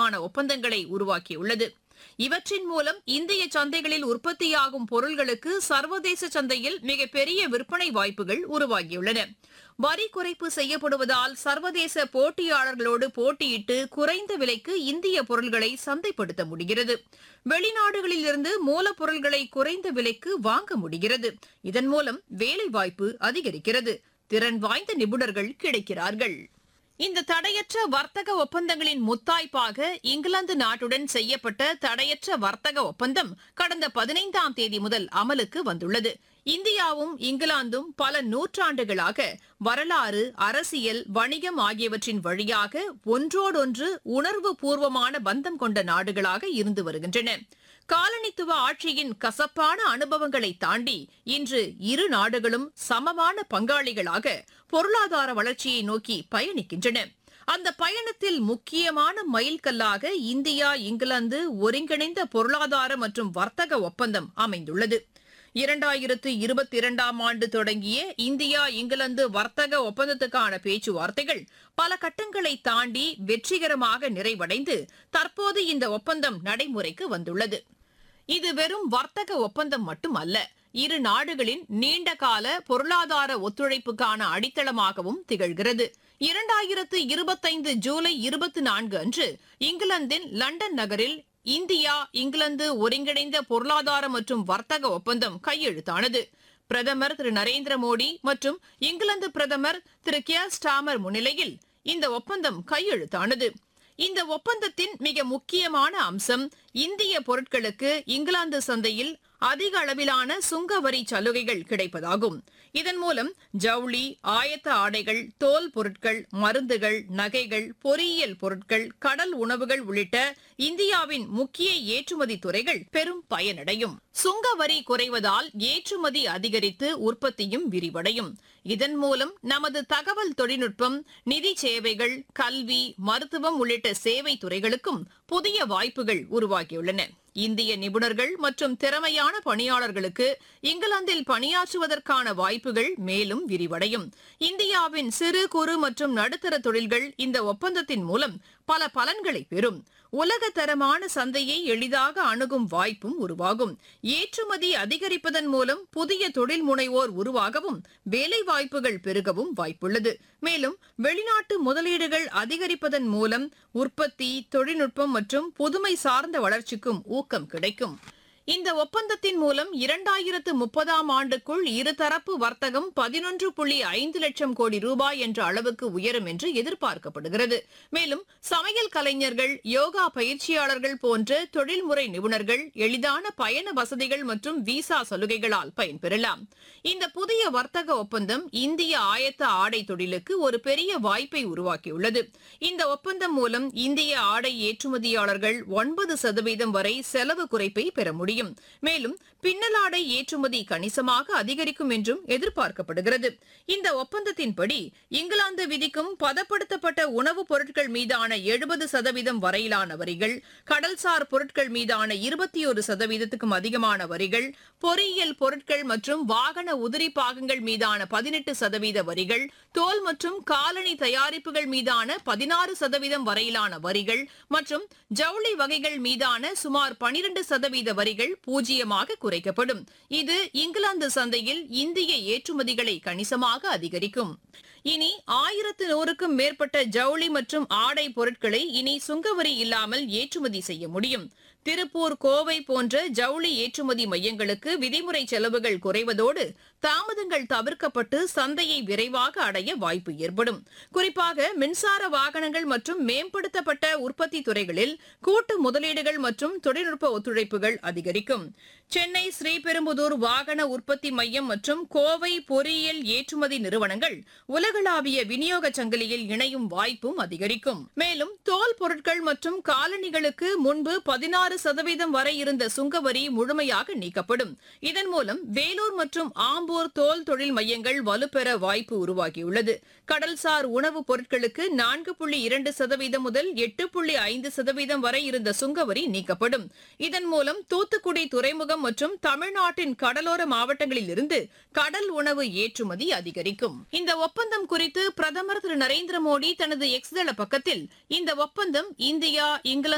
ஏற்றுமதிக்கான ஒப்பந்தங்களை உருவாக்கியுள்ளது இவற்றின் மூலம் இந்திய சந்தைகளில் உற்பத்தியாகும் பொருள்களுக்கு சர்வதேச சந்தையில் மிகப்பெரிய விற்பனை வாய்ப்புகள் உருவாகியுள்ளன வரி குறைப்பு செய்யப்படுவதால் சர்வதேச போட்டியாளர்களோடு போட்டியிட்டு குறைந்த விலைக்கு இந்திய பொருள்களை சந்தைப்படுத்த முடிகிறது வெளிநாடுகளில் இருந்து மூலப்பொருள்களை குறைந்த விலைக்கு வாங்க முடிகிறது இதன் மூலம் வேலைவாய்ப்பு அதிகரிக்கிறது திறன் வாய்ந்த நிபுணர்கள் கிடைக்கிறார்கள் இந்த தடையற்ற வர்த்தக ஒப்பந்தங்களின் முத்தாய்ப்பாக இங்கிலாந்து நாட்டுடன் செய்யப்பட்ட தடையற்ற வர்த்தக ஒப்பந்தம் கடந்த பதினைந்தாம் தேதி முதல் அமலுக்கு வந்துள்ளது இந்தியாவும் இங்கிலாந்தும் பல நூற்றாண்டுகளாக வரலாறு அரசியல் வணிகம் ஆகியவற்றின் வழியாக ஒன்றோடொன்று உணர்வு பூர்வமான பந்தம் கொண்ட நாடுகளாக இருந்து வருகின்றன காலனித்துவ ஆட்சியின் கசப்பான அனுபவங்களை தாண்டி இன்று இரு நாடுகளும் சமமான பங்காளிகளாக பொருளாதார வளர்ச்சியை நோக்கி பயணிக்கின்றன அந்த பயணத்தில் முக்கியமான மைல்கல்லாக இந்தியா இங்கிலாந்து ஒருங்கிணைந்த பொருளாதார மற்றும் வர்த்தக ஒப்பந்தம் அமைந்துள்ளது இரண்டாயிரத்து இருபத்தி இரண்டாம் ஆண்டு தொடங்கிய இந்தியா இங்கிலாந்து வர்த்தக ஒப்பந்தத்துக்கான பேச்சுவார்த்தைகள் பல கட்டங்களை தாண்டி வெற்றிகரமாக நிறைவடைந்து தற்போது இந்த ஒப்பந்தம் நடைமுறைக்கு வந்துள்ளது இது வெறும் வர்த்தக ஒப்பந்தம் மட்டுமல்ல இரு நாடுகளின் நீண்டகால பொருளாதார ஒத்துழைப்புக்கான அடித்தளமாகவும் திகழ்கிறது இரண்டாயிரத்து இருபத்தைந்து ஜூலை இருபத்தி நான்கு அன்று இங்கிலாந்தின் லண்டன் நகரில் இந்தியா இங்கிலாந்து ஒருங்கிணைந்த பொருளாதார மற்றும் வர்த்தக ஒப்பந்தம் கையெழுத்தானது பிரதமர் திரு நரேந்திர மோடி மற்றும் இங்கிலாந்து பிரதமர் திரு கியர் ஸ்டாமர் முன்னிலையில் இந்த ஒப்பந்தம் கையெழுத்தானது இந்த ஒப்பந்தத்தின் மிக முக்கியமான அம்சம் இந்திய பொருட்களுக்கு இங்கிலாந்து சந்தையில் அதிக அளவிலான சுங்க வரி சலுகைகள் கிடைப்பதாகும் இதன் மூலம் ஜவுளி ஆயத்த ஆடைகள் தோல் பொருட்கள் மருந்துகள் நகைகள் பொறியியல் பொருட்கள் கடல் உணவுகள் உள்ளிட்ட இந்தியாவின் முக்கிய ஏற்றுமதி துறைகள் பெரும் பயனடையும் சுங்க வரி குறைவதால் ஏற்றுமதி அதிகரித்து உற்பத்தியும் விரிவடையும் இதன் மூலம் நமது தகவல் தொழில்நுட்பம் நிதி சேவைகள் கல்வி மருத்துவம் உள்ளிட்ட சேவை துறைகளுக்கும் புதிய வாய்ப்புகள் உருவாகியுள்ளன இந்திய நிபுணர்கள் மற்றும் திறமையான பணியாளர்களுக்கு இங்கிலாந்தில் பணியாற்றுவதற்கான வாய்ப்புகள் மேலும் விரிவடையும் இந்தியாவின் சிறு குறு மற்றும் நடுத்தர தொழில்கள் இந்த ஒப்பந்தத்தின் மூலம் பல பலன்களை பெறும் உலக தரமான சந்தையை எளிதாக அணுகும் வாய்ப்பும் உருவாகும் ஏற்றுமதி அதிகரிப்பதன் மூலம் புதிய தொழில் முனைவோர் உருவாகவும் வேலை வாய்ப்புகள் பெருகவும் வாய்ப்புள்ளது மேலும் வெளிநாட்டு முதலீடுகள் அதிகரிப்பதன் மூலம் உற்பத்தி தொழில்நுட்பம் மற்றும் புதுமை சார்ந்த வளர்ச்சிக்கும் ஊக்கம் கிடைக்கும் இந்த ஒப்பந்தத்தின் மூலம் இரண்டாயிரத்து முப்பதாம் ஆண்டுக்குள் இருதரப்பு வர்த்தகம் பதினொன்று புள்ளி ஐந்து லட்சம் கோடி ரூபாய் என்ற அளவுக்கு உயரும் என்று எதிர்பார்க்கப்படுகிறது மேலும் சமையல் கலைஞர்கள் யோகா பயிற்சியாளர்கள் போன்ற தொழில்முறை நிபுணர்கள் எளிதான பயண வசதிகள் மற்றும் விசா சலுகைகளால் பயன்பெறலாம் இந்த புதிய வர்த்தக ஒப்பந்தம் இந்திய ஆயத்த ஆடை தொழிலுக்கு ஒரு பெரிய வாய்ப்பை உருவாக்கியுள்ளது இந்த ஒப்பந்தம் மூலம் இந்திய ஆடை ஏற்றுமதியாளர்கள் ஒன்பது சதவீதம் வரை செலவு குறைப்பை பெற முடியும் மேலும் பின்னலாடை ஏற்றுமதி கணிசமாக அதிகரிக்கும் என்றும் எதிர்பார்க்கப்படுகிறது இந்த ஒப்பந்தத்தின்படி இங்கிலாந்து விதிக்கும் பதப்படுத்தப்பட்ட உணவுப் பொருட்கள் மீதான எழுபது சதவீதம் வரையிலான வரிகள் கடல்சார் பொருட்கள் மீதான இருபத்தி ஒரு சதவீதத்துக்கும் அதிகமான வரிகள் பொறியியல் பொருட்கள் மற்றும் வாகன உதிரி பாகங்கள் மீதான பதினெட்டு சதவீத வரிகள் தோல் மற்றும் காலணி தயாரிப்புகள் மீதான பதினாறு சதவீதம் வரையிலான வரிகள் மற்றும் ஜவுளி வகைகள் மீதான சுமார் பனிரெண்டு சதவீத வரிகள் பூஜ்ஜியமாக குறைக்கப்படும் இது இங்கிலாந்து சந்தையில் இந்திய ஏற்றுமதிகளை கணிசமாக அதிகரிக்கும் இனி ஆயிரத்து நூறுக்கும் மேற்பட்ட ஜவுளி மற்றும் ஆடை பொருட்களை இனி சுங்கவரி இல்லாமல் ஏற்றுமதி செய்ய முடியும் திருப்பூர் கோவை போன்ற ஜவுளி ஏற்றுமதி மையங்களுக்கு விதிமுறை செலவுகள் குறைவதோடு தாமதங்கள் தவிர்க்கப்பட்டு சந்தையை விரைவாக அடைய வாய்ப்பு ஏற்படும் குறிப்பாக மின்சார வாகனங்கள் மற்றும் மேம்படுத்தப்பட்ட உற்பத்தி துறைகளில் கூட்டு முதலீடுகள் மற்றும் தொழில்நுட்ப ஒத்துழைப்புகள் அதிகரிக்கும் சென்னை ஸ்ரீபெரும்புதூர் வாகன உற்பத்தி மையம் மற்றும் கோவை பொறியியல் ஏற்றுமதி நிறுவனங்கள் உலகளாவிய விநியோக சங்கிலியில் இணையும் வாய்ப்பும் அதிகரிக்கும் மேலும் தோல் பொருட்கள் மற்றும் காலணிகளுக்கு முன்பு பதினாறு சதவீதம் வரை இருந்த சுங்கவரி முழுமையாக நீக்கப்படும் இதன் மூலம் வேலூர் மற்றும் ஆம்பூர் தோல் தொழில் மையங்கள் வலுப்பெற வாய்ப்பு உருவாகியுள்ளது கடல்சார் உணவுப் பொருட்களுக்கு நான்கு புள்ளி இரண்டு சதவீதம் முதல் எட்டு புள்ளி ஐந்து சதவீதம் வரை இருந்த சுங்கவரி நீக்கப்படும் இதன் மூலம் தூத்துக்குடி துறைமுகம் மற்றும் தமிழ்நாட்டின் கடலோர மாவட்டங்களில் இருந்து கடல் உணவு ஏற்றுமதி அதிகரிக்கும் இந்த ஒப்பந்தம் குறித்து பிரதமர் திரு நரேந்திர மோடி தனது எக்ஸ் தள பக்கத்தில் இந்த ஒப்பந்தம் இந்தியா இங்கிலாந்து